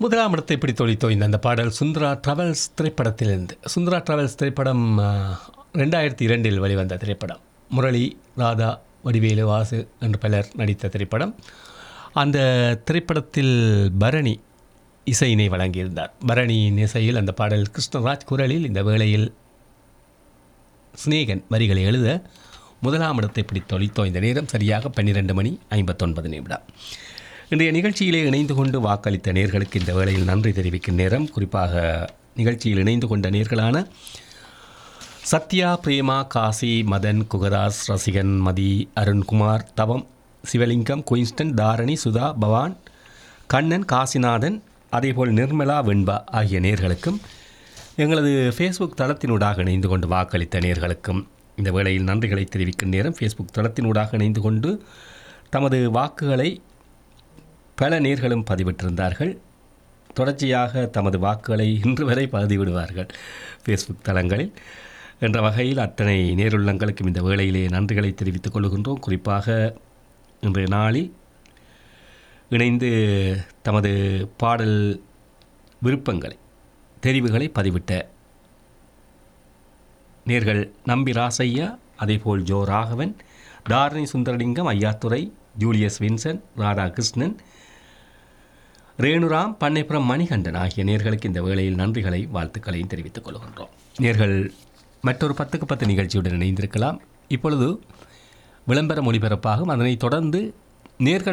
முதலாம் இடத்தை பிடித்தொழி தோய்ந்த அந்த பாடல் சுந்தரா டிராவல்ஸ் திரைப்படத்திலிருந்து சுந்தரா டிராவல்ஸ் திரைப்படம் ஆ, ரெண்டாயிரத்தி இரண்டில் வெளிவந்த திரைப்படம் முரளி ராதா வடிவேலு வாசு என்று பலர் நடித்த திரைப்படம் அந்த திரைப்படத்தில் பரணி இசையினை வழங்கியிருந்தார் பரணியின் இசையில் அந்த பாடல் கிருஷ்ணராஜ் குரலில் இந்த வேளையில் சிநேகன் வரிகளை எழுத முதலாம் இடத்தை பிடித்தொழித்தோ இந்த நேரம் சரியாக பன்னிரெண்டு மணி ஐம்பத்தொன்பது நிமிடம் இன்றைய நிகழ்ச்சியிலே இணைந்து கொண்டு வாக்களித்த நேர்களுக்கு இந்த வேளையில் நன்றி தெரிவிக்கும் நேரம் குறிப்பாக நிகழ்ச்சியில் இணைந்து கொண்ட நேர்களான சத்யா பிரேமா காசி மதன் குகதாஸ் ரசிகன் மதி அருண்குமார் தவம் சிவலிங்கம் குயின்ஸ்டன் தாரணி சுதா பவான் கண்ணன் காசிநாதன் அதேபோல் நிர்மலா வெண்பா ஆகிய நேர்களுக்கும் எங்களது ஃபேஸ்புக் தளத்தினூடாக இணைந்து கொண்டு வாக்களித்த நேர்களுக்கும் இந்த வேளையில் நன்றிகளை தெரிவிக்கும் நேரம் ஃபேஸ்புக் தளத்தினூடாக இணைந்து கொண்டு தமது வாக்குகளை பல நேர்களும் பதிவிட்டிருந்தார்கள் தொடர்ச்சியாக தமது வாக்குகளை இன்று வரை பதிவிடுவார்கள் ஃபேஸ்புக் தளங்களில் என்ற வகையில் அத்தனை நேருள்ளங்களுக்கும் இந்த வேளையிலே நன்றிகளை தெரிவித்துக் கொள்கின்றோம் குறிப்பாக இன்றைய நாளில் இணைந்து தமது பாடல் விருப்பங்களை தெரிவுகளை பதிவிட்ட நேர்கள் நம்பி ராசையா அதேபோல் ஜோ ராகவன் தாரணி சுந்தரலிங்கம் ஐயாத்துரை ஜூலியஸ் வின்சன் ராதாகிருஷ்ணன் ரேணுராம் பண்ணைப்புறம் மணிகண்டன் ஆகிய நேர்களுக்கு இந்த வேளையில் நன்றிகளை வாழ்த்துக்களையும் தெரிவித்துக் கொள்கின்றோம் நேர்கள் மற்றொரு பத்துக்கு பத்து நிகழ்ச்சியுடன் இணைந்திருக்கலாம் இப்பொழுது விளம்பரம் ஒளிபரப்பாகும் அதனைத் தொடர்ந்து நேர்கள்